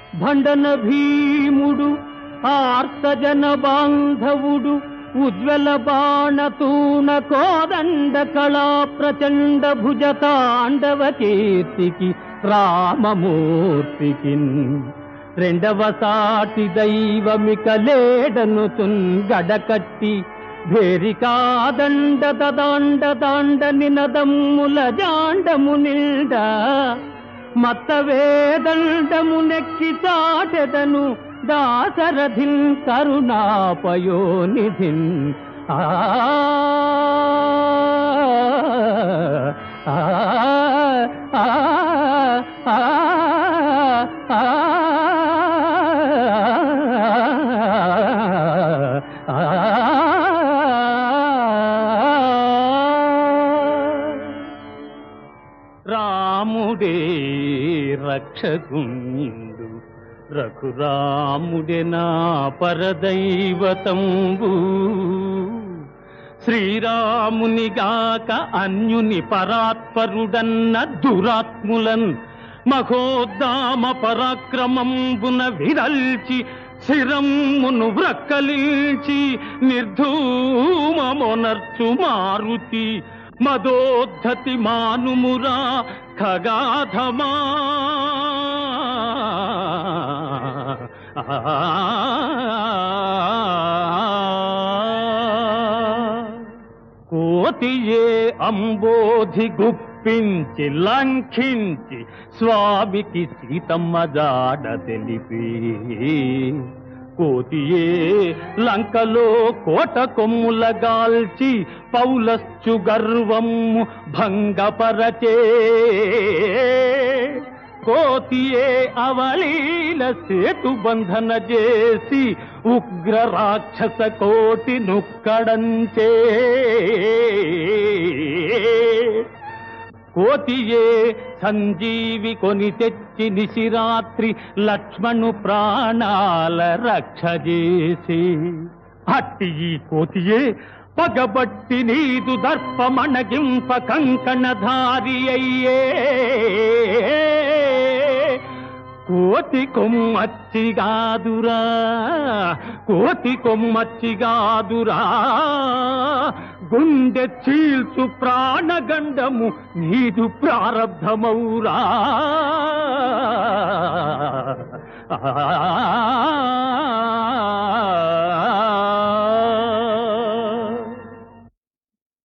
భండన భీముడు ఆర్తజన బాంధవుడు ఉజ్వల బాణతూణ కోదండ కళా ప్రచండ భుజ తాండవ కీర్తికి రామమూర్తికి రెండవ సాటి దైవమిక లేడను గడకట్టి భేరికాదండ దాండ దాండ నినదమ్ముల జాండము నిండ మత్త వేదండము నెక్కి చాటెదను దాసరథిన్ కరుణాపయోనిధిన్ ఆ ఆ, ఆ, ఆ, ఆ, రాముడే రక్షకుండు రఘురాముడే నా పరదైవతంబు శ్రీరామునిగాక అన్యుని పరాత్పరుడన్న దురాత్ములన్ మహోద్దామ పరాక్రమంబున విరల్చి శిరమ్మును వ్రక్కలించి నిర్ధూమమొనర్చు మారుతి మదోద్ధతి మానుమురా ఖగాధమా కోతియే అంబోధి గుప్పించి లంఘించి స్వామికి సీతమ్మ జాడ తెలిపి కోతియే లంకలో కోట కొమ్ముల గాల్చి పౌలస్చు గర్వము భంగపరచే కోతియే అవలీల సేతు బంధన చేసి ఉగ్ర రాక్షస కోటి నుక్కడంచే కోతియే సంజీవి కొని తెచ్చి నిశిరాత్రి లక్ష్మణు ప్రాణాల రక్ష చేసి అట్టి ఈ కోతియే పగబట్టి నీదు దర్పమణగింప కంకణధారి అయ్యే కోతి కొమ్మచ్చిగాదురా కోతి కొమ్మచ్చిగాదురా గుండె చీల్చు ప్రాణగండము నీదు ప్రారబ్ధమౌరా ఆ